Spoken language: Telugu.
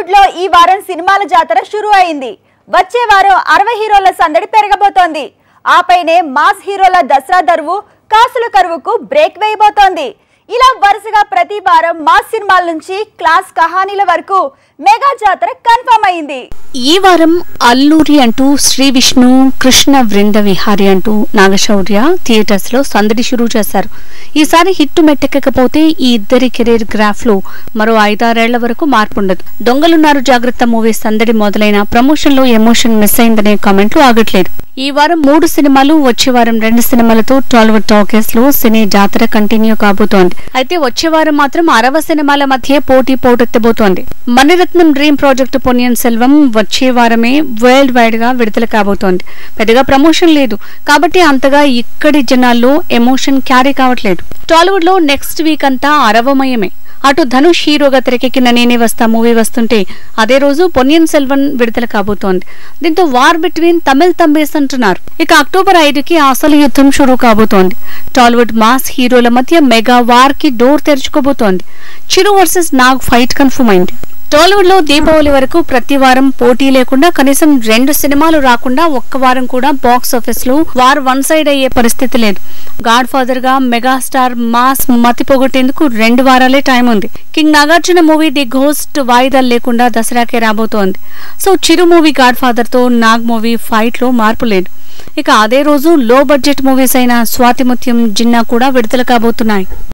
టాలీవుడ్ లో ఈ వారం సినిమాల జాతర షురు అయింది వచ్చే వారం అరవై హీరోల సందడి పెరగబోతోంది ఆపైనే మాస్ హీరోల దసరా దరువు కాసుల కరువుకు బ్రేక్ వేయబోతోంది ఇలా వరుసగా ప్రతి వారం మాస్ సినిమాల నుంచి క్లాస్ కహానీల వరకు మెగా జాతర కన్ఫర్మ్ అయింది ఈ వారం అల్లూరి అంటూ శ్రీ విష్ణు కృష్ణ వృంద విహారి అంటూ నాగశౌర్య థియేటర్స్ లో సందడి షురూ చేశారు ఈసారి హిట్ మెట్టెక్కకపోతే ఈ ఇద్దరి కెరీర్ గ్రాఫ్ లో మరో ఐదారేళ్ల వరకు మార్పు ఉండదు దొంగలున్నారు జాగ్రత్త మూవీ సందడి మొదలైన ప్రమోషన్ లో ఎమోషన్ మిస్ అయిందనే కామెంట్లు ఆగట్లేదు ఈ వారం మూడు సినిమాలు వచ్చే వారం రెండు సినిమాలతో టాలీవుడ్ టాకీస్ లో సినీ జాతర కంటిన్యూ కాబోతోంది అయితే వచ్చే వారం మాత్రం అరవ సినిమాల మధ్య పోటీ పోటెత్తబోతోంది మణిరత్నం డ్రీమ్ ప్రాజెక్టు పొన్నియన్ సెల్వం వచ్చే వారమే వరల్డ్ వైడ్ గా విడుదల కాబోతోంది పెద్దగా ప్రమోషన్ లేదు కాబట్టి అంతగా ఇక్కడి జనాల్లో ఎమోషన్ క్యారీ కావట్లేదు టాలీవుడ్ లో నెక్స్ట్ వీక్ అంతా అరవమయమే అటు ధనుష్ హీరోగా తెరకెక్కిన నేనే వస్తా మూవీ వస్తుంటే అదే రోజు పొన్నియన్ సెల్వన్ విడుదల కాబోతోంది దీంతో వార్ బిట్వీన్ తమిళ్ తంబేస్ అంటున్నారు ఇక అక్టోబర్ ఐదుకి అసలు యుద్ధం షురూ కాబోతోంది టాలీవుడ్ మాస్ హీరోల మధ్య మెగా వార్ కి డోర్ తెరుచుకోబోతోంది Chiru versus Nag fight confirm అయింది టాలీవుడ్ లో దీపావళి వరకు ప్రతి వారం పోటీ లేకుండా కనీసం రెండు సినిమాలు రాకుండా ఒక్క వారం కూడా బాక్స్ ఆఫీస్ లో వార్ వన్ సైడ్ అయ్యే పరిస్థితి లేదు గాడ్ ఫాదర్ గా మెగాస్టార్ మాస్ మతి పోగొట్టేందుకు రెండు వారాలే టైం ఉంది king Nagarjuna movie the ghost వాయిదాలు లేకుండా దసరాకే రాబోతోంది so Chiru movie god father తో నాగ్ మూవీ ఫైట్ లో మార్పు లేదు ఇక అదే రోజు లో బడ్జెట్ మూవీస్ అయిన స్వాతిముత్యం జిన్నా కూడా విడుదల కాబోతున్నాయి